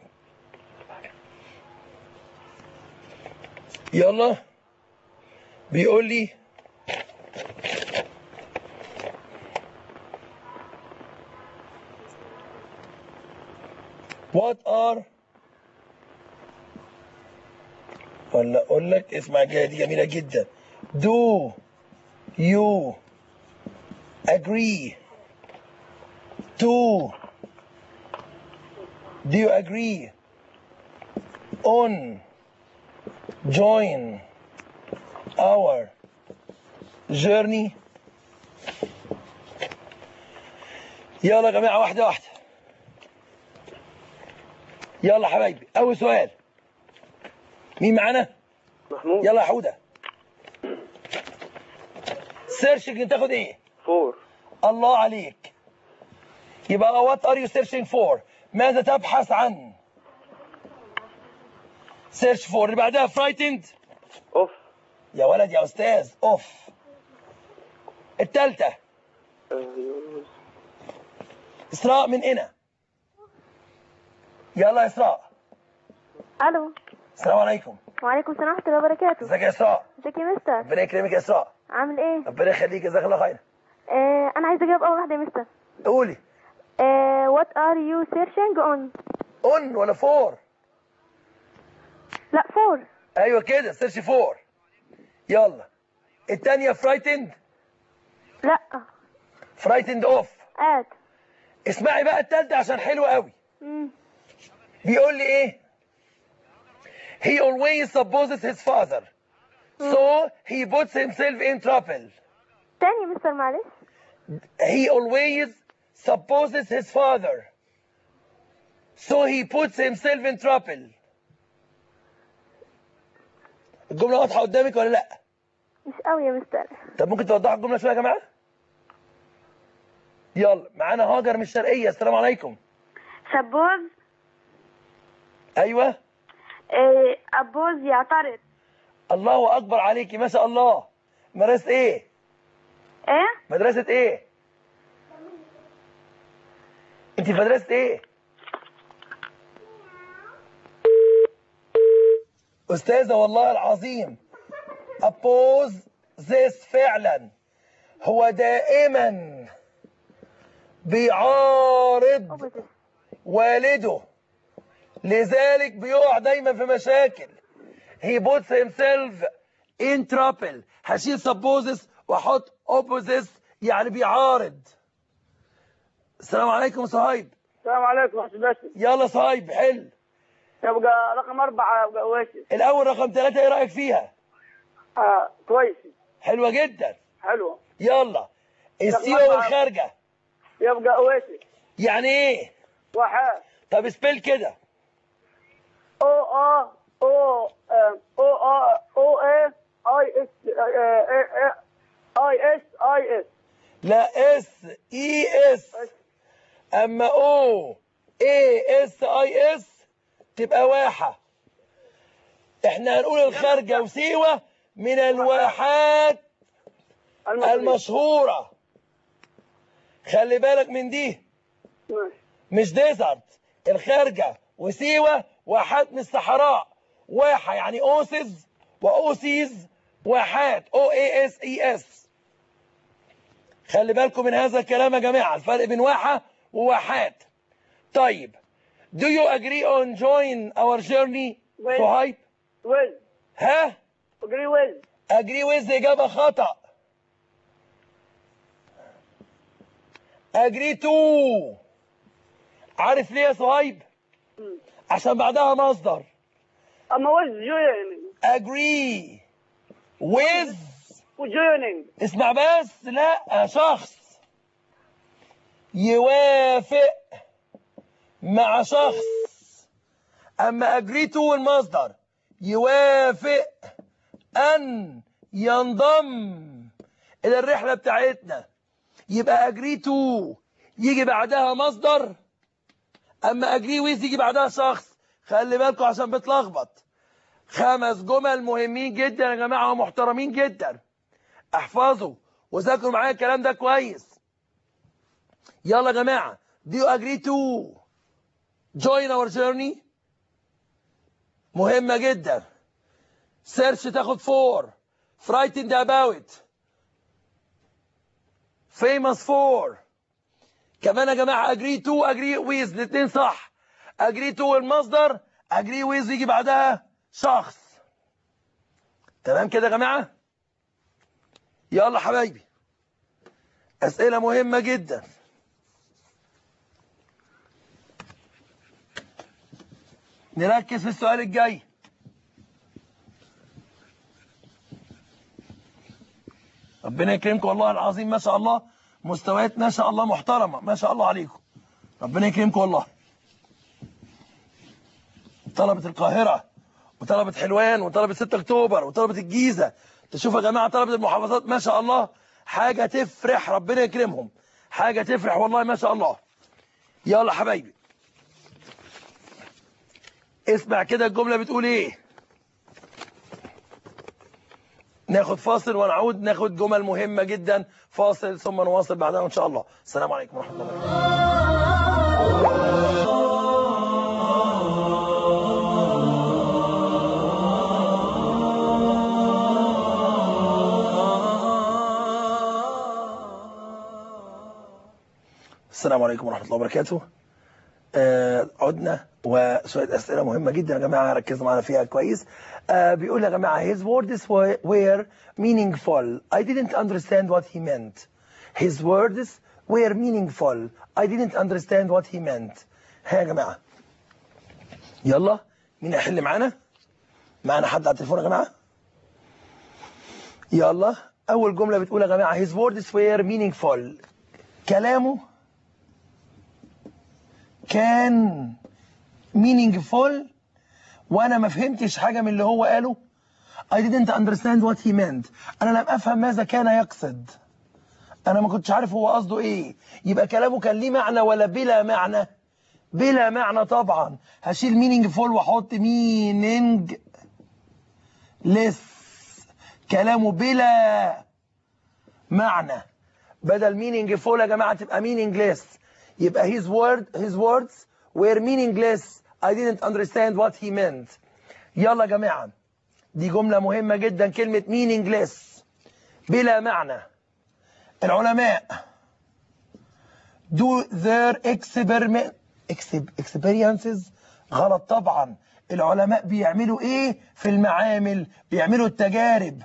يلا بيقول لي What are ولا اقول لك اسمع كده دي جميله جدا Do you agree to Do you agree on join our journey يلا يا جماعة واحدة واحدة يلا حبايبي أول سؤال مين معانا؟ محمود يلا يا حودة سيرشنج تاخد ايه فور الله عليك يبقى وات ار يو سيرشنج فور ماذا تبحث عن سيرش فور اللي بعدها فرايتند اوف يا ولد يا استاذ اوف التالتة اسراء من هنا يلا يا اسراء الو السلام عليكم وعليكم السلام ورحمه الله وبركاته ازيك يا اسراء ازيك يا مستر ربنا يكرمك يا اسراء عامل ايه ربنا يخليك جزاك الله خير آه انا عايزه اجاوب اول واحده يا مستر قولي آه what are you searching on اون ولا فور لا فور ايوه كده سيرش فور يلا التانية فرايتند لا فرايتند اوف اد اسمعي بقى التالتة عشان حلوة قوي مم. بيقول لي ايه he always supposes his father so he puts himself in trouble تاني يا مستر معلش he always supposes his father so he puts himself in trouble الجملة واضحة قدامك ولا لا مش قوي يا مستر طب ممكن توضحوا الجملة شوية يا جماعة يلا معانا هاجر من الشرقية السلام عليكم سبوز ايوه آه ابوز يعترض الله اكبر عليكي ما شاء الله مدرسة ايه ايه مدرسة ايه انت في مدرسة ايه استاذة والله العظيم oppose this فعلا هو دائما بيعارض opposite والده لذلك بيقع دايما في مشاكل he puts himself in trouble هشيل supposes واحط opposites يعني بيعارض السلام عليكم صهيب السلام عليكم يا استاذ باسم يلا صهيب حل يبقى رقم أربعة يبقى ويسي الاول رقم ثلاثة ايه رأيك فيها آه كويس حلوة جدا حلو يلا السيرة أربعة. والخارجة يبقى اويسي يعني ايه واحد طب سبيل كده او ا او آه، او ا او اي اي اس اي اس اي اس لا اس اي اس اما او اي اس اي اس تبقى واحة احنا هنقول الخارجة وسيوة من الواحات المشهورة خلي بالك من دي ماشي. مش ديزرت الخارجة وسيوة واحات من الصحراء واحة يعني اوسز واوسيز واحات او اي اس اي اس خلي بالكم من هذا الكلام يا جماعة الفرق بين واحة وواحات طيب do you agree on join our journey Well- صهيب ويز ها اجري ويز agree with إجابة خطأ agree to عارف ليه يا صهيب عشان بعدها مصدر اما ويز جوينينج agree with وجوينينج اسمع بس لا شخص يوافق مع شخص اما agree to المصدر يوافق ان ينضم الى الرحلة بتاعتنا يبقى agree to يجي بعدها مصدر اما agree with يجي بعدها شخص خلي بالكم عشان بتلخبط خمس جمل مهمين جدا يا جماعة ومحترمين جدا احفظوا وذاكروا معايا الكلام ده كويس يلا يا جماعة do you agree to join our journey مهمة جدا search تاخد for frightened about famous for كمان يا جماعة agree to agree with الاتنين صح agree to المصدر agree with يجي بعدها شخص تمام كده يا جماعة يلا حبايبي أسئلة مهمة جدا نركز في السؤال الجاي ربنا يكرمكم والله العظيم ما شاء الله مستويات ما شاء الله محترمة ما شاء الله عليكم ربنا يكرمكم والله طلبة القاهرة وطلبة حلوان وطلبة 6 اكتوبر وطلبة الجيزة تشوفوا يا جماعة طلبة المحافظات ما شاء الله حاجة تفرح ربنا يكرمهم حاجة تفرح والله ما شاء الله يلا حبايبي اسمع كده الجملة بتقول ايه ناخد فاصل ونعود ناخد جمل مهمة جدا فاصل ثم نواصل بعدها ان شاء الله السلام عليكم ورحمة الله وبركاته السلام عليكم ورحمة الله وبركاته آه عدنا وشوية أسئلة مهمة جدا يا جماعة ركزوا معنا فيها كويس آه بيقول يا جماعة his words were, were meaningful I didn't understand what he meant his words were meaningful I didn't understand what he meant ها يا جماعة يلا مين هيحل معانا معانا حد على التليفون يا جماعة يلا أول جملة بتقول يا جماعة his words were meaningful كلامه كان meaningful وانا ما فهمتش حاجة من اللي هو قاله I didn't understand what he meant انا لم افهم ماذا كان يقصد انا ما كنتش عارف هو قصده ايه يبقى كلامه كان ليه معنى ولا بلا معنى بلا معنى طبعا هشيل meaningful واحط meaning less كلامه بلا معنى بدل meaningful يا جماعة تبقى meaningless يبقى his word his words were meaningless I didn't understand what he meant يلا يا جماعة دي جملة مهمة جدا كلمة meaningless بلا معنى العلماء do their experiment experiences غلط طبعا العلماء بيعملوا ايه في المعامل بيعملوا التجارب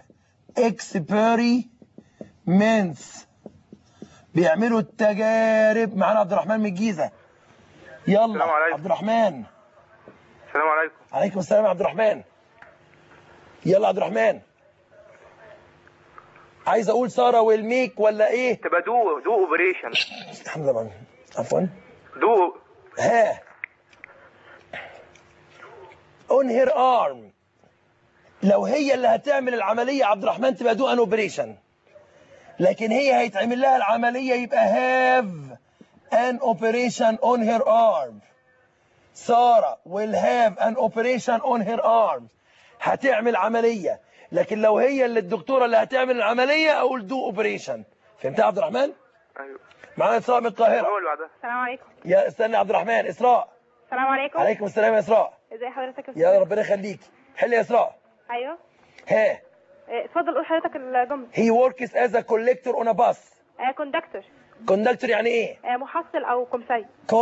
experiments بيعملوا التجارب معانا عبد الرحمن من الجيزه يلا السلام عليكم. عبد الرحمن السلام عليكم عليكم السلام يا عبد الرحمن يلا عبد الرحمن عايز اقول ساره والميك ولا ايه تبقى دو دو اوبريشن الحمد لله معلم. عفوا دو ها on her arm لو هي اللي هتعمل العملية عبد الرحمن تبقى دو ان اوبريشن لكن هي هيتعمل لها العملية يبقى have an operation on her arm سارة will have an operation on her arm هتعمل عملية لكن لو هي اللي الدكتورة اللي هتعمل العملية اقول دو اوبريشن فهمتها يا عبد الرحمن ايوه معانا اسراء من القاهرة هو اللي بعدها السلام عليكم يا استنى يا عبد الرحمن اسراء السلام عليكم عليكم السلام يا اسراء ازي حضرتك يا ربنا يخليك حل يا اسراء ايوه ها إيه، اتفضل قول حضرتك الجمله he works as a collector on a bus كوندكتور conductor يعني ايه محصل او كمسي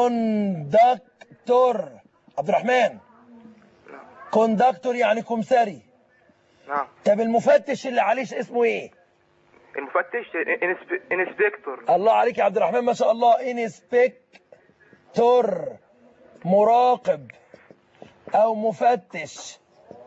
conductor عبد الرحمن conductor يعني كمساري نعم طب المفتش اللي عليه اسمه ايه المفتش إنسب- انسبكتور الله عليك يا عبد الرحمن ما شاء الله انسبكتور مراقب او مفتش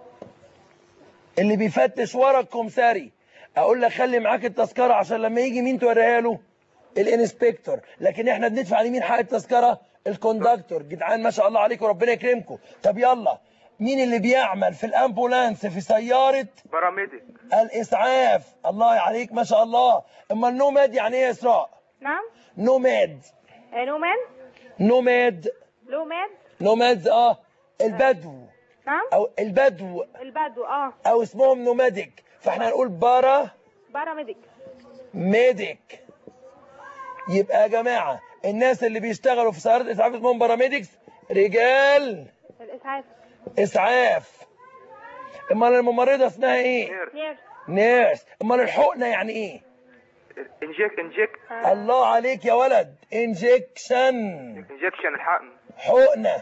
اللي بيفتش ورا الكمساري اقول لك خلي معاك التذكره عشان لما يجي مين توريها له الانسبكتور لكن احنا بندفع لمين حق التذكره الكوندكتور جدعان ما شاء الله عليكم ربنا يكرمكم طب يلا مين اللي بيعمل في الامبولانس في سياره باراميديك الاسعاف الله عليك ما شاء الله اما النوماد يعني ايه يا اسراء نعم نوماد آه، نومان نوماد لومان نومادز اه البدو نعم او البدو البدو اه او اسمهم نوماديك فاحنا هنقول بارا باراميديك ميديك يبقى يا جماعه الناس اللي بيشتغلوا في سيارات اسعاف اسمهم باراميديكس رجال الاسعاف اسعاف امال الممرضه اسمها ايه نيرس نيرس نيرس امال الحقنه يعني ايه انجيك انجيك الله عليك يا ولد انجكشن انجكشن الحقن حقنة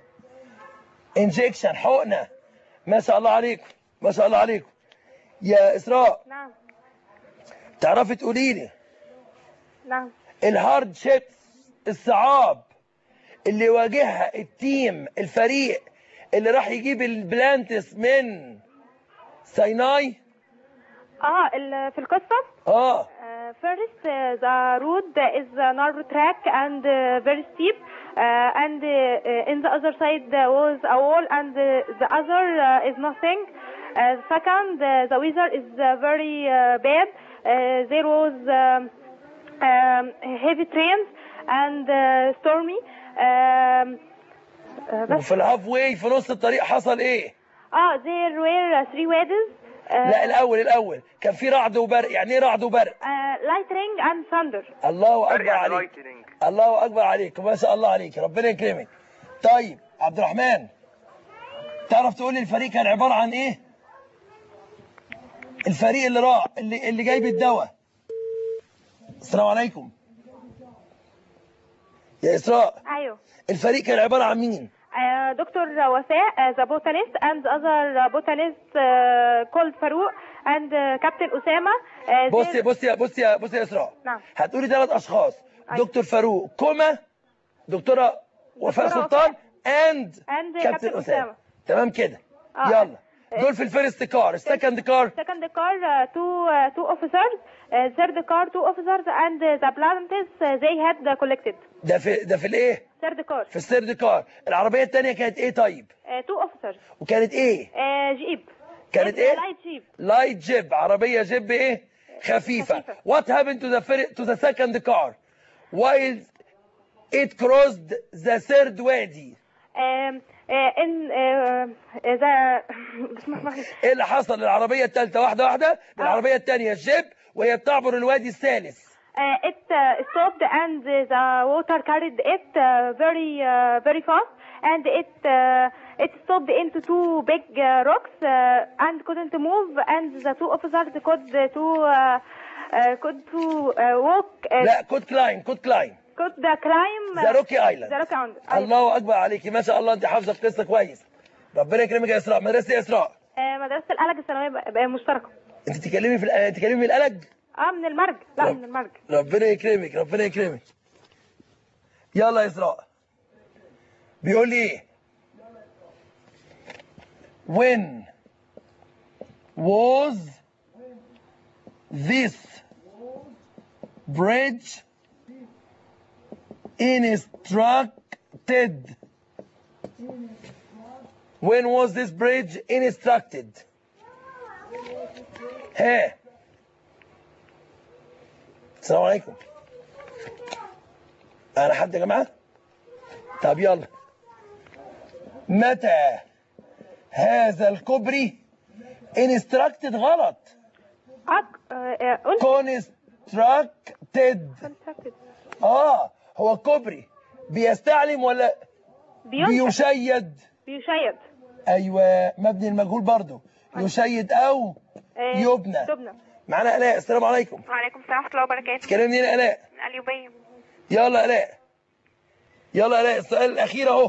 انجكشن حقنة ما شاء الله عليكم ما شاء الله عليكم يا إسراء نعم تعرفي تقولي لي نعم الهارد شيبس الصعاب اللي واجهها التيم الفريق اللي راح يجيب البلانتس من سيناي اه ال- في القصه اه Uh, first, uh, the road is a narrow track and uh, very steep, uh, and uh, uh, in the other side there was a wall, and uh, the other uh, is nothing. Uh, second, uh, the weather is uh, very uh, bad. Uh, there was um, um, heavy trains and uh, stormy. Um, uh, بس وفي الهاف واي في نص الطريق حصل ايه اه there were uh, three weddings. Uh, لا الاول الاول كان في رعد وبرق يعني ايه رعد وبرق uh, lightning and thunder. الله اكبر يعني عليك لايتنينج الله اكبر عليك ما شاء الله عليك ربنا يكرمك طيب عبد الرحمن تعرف تقول لي الفريق كان عباره عن ايه الفريق اللي راح اللي اللي جايب الدواء السلام عليكم يا اسراء ايوه الفريق كان عباره عن مين Uh, Dr. Wafa, uh, the botanist, and the other uh, botanist uh, called Farouk, and uh, Captain Osama. Uh, بصي they- بصي بصي يا بصي يا اسراء نعم. هتقولي ثلاث اشخاص أيوة. دكتور فاروق كوما دكتوره وفاء دكتورة سلطان اند And كابتن Captain اسامه أسامة. تمام كده آه. يلا دول في الفيرست كار السكند كار Second car, uh, two uh, two officers. Uh, third car, two officers, and uh, the plants uh, they had uh, collected. ده في ده في الايه Third car, في الثيرد كار العربيه الثانيه كانت ايه طيب uh, two officers. وكانت ايه Uh, jeep. كانت It's إيه؟ a light jeep. لايت جيب عربيه جيب ايه خفيفه خفيفة. what happened to the fir- to the second car while it crossed the third وادي Um, uh, in uh, the بسم الله الرحمن الرحيم. ايه اللي حصل للعربيه الثالثه واحده واحده للعربيه الثانيه الجيب وهي بتعبر الوادي الثالث Uh, it uh, stopped and the water carried it uh, very uh, very fast and it uh, it stopped into two big uh, rocks uh, and couldn't move and the two officers could uh, to uh, uh, could to uh, walk uh, لا كود كلاين كود كلاين could uh, climb ذا روكي ايلاند the rock island. الله اكبر عليكي ما شاء الله انت حافظه القصه كويس ربنا يكرمك يا اسراء مدرسه يا اسراء آه، مدرسة القلق الثانوية بقى- بقى مشتركة انت تتكلمي في الأ- تتكلمي من القلق اه من المرج لا رب- من المرج ربنا يكرمك ربنا يكرمك يلا يا اسراء بيقول لي ايه when was this bridge instructed when was this bridge instructed ها السلام عليكم انا حد يا جماعه طب يلا متى هذا الكوبري انستراكتد غلط أك... آه، آه، قلت كونستراكتد اه هو كوبري بيستعلم ولا بينشأ بيشيد بيشيد ايوه مبني المجهول برضو يشيد او آه، يبنى تبنى معانا الاء السلام عليكم وعليكم السلام ورحمة الله وبركاته تكلمني هنا الاء من القليوبية يلا الاء يلا الاء السؤال الاخير اهو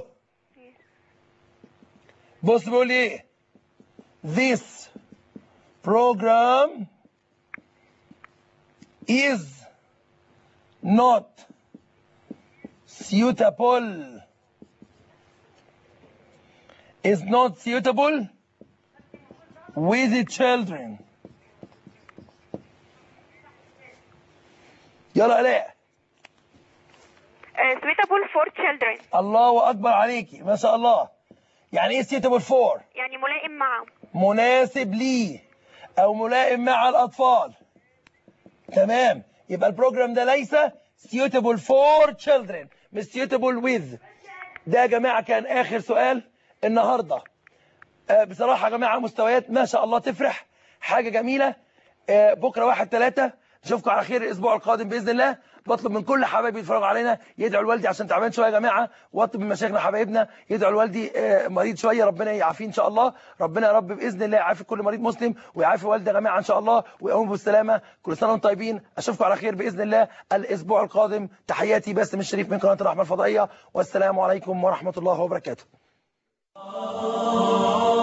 بص بيقول لي ايه this program is not suitable is not suitable with the children يلا الاء uh, suitable for children الله اكبر عليكي ما شاء الله يعني ايه suitable for يعني ملائم معه مناسب ليه او ملائم مع الاطفال تمام يبقى البروجرام ده ليس suitable for children مش suitable with ده يا جماعه كان اخر سؤال النهارده آه، بصراحه يا جماعه مستويات ما شاء الله تفرح حاجه جميله آه، بكره واحد ثلاثة نشوفكم على خير الاسبوع القادم باذن الله بطلب من كل حبايبي يتفرجوا علينا يدعوا لوالدي عشان تعبان شويه يا جماعه واطلب من مشايخنا حبايبنا يدعوا لوالدي آه، مريض شويه ربنا يعافيه ان شاء الله ربنا يا رب باذن الله يعافي كل مريض مسلم ويعافي والدي يا جماعه ان شاء الله ويقوموا بالسلامه كل سنه وانتم طيبين اشوفكم على خير باذن الله الاسبوع القادم تحياتي باسم الشريف من قناه الرحمه الفضائيه والسلام عليكم ورحمه الله وبركاته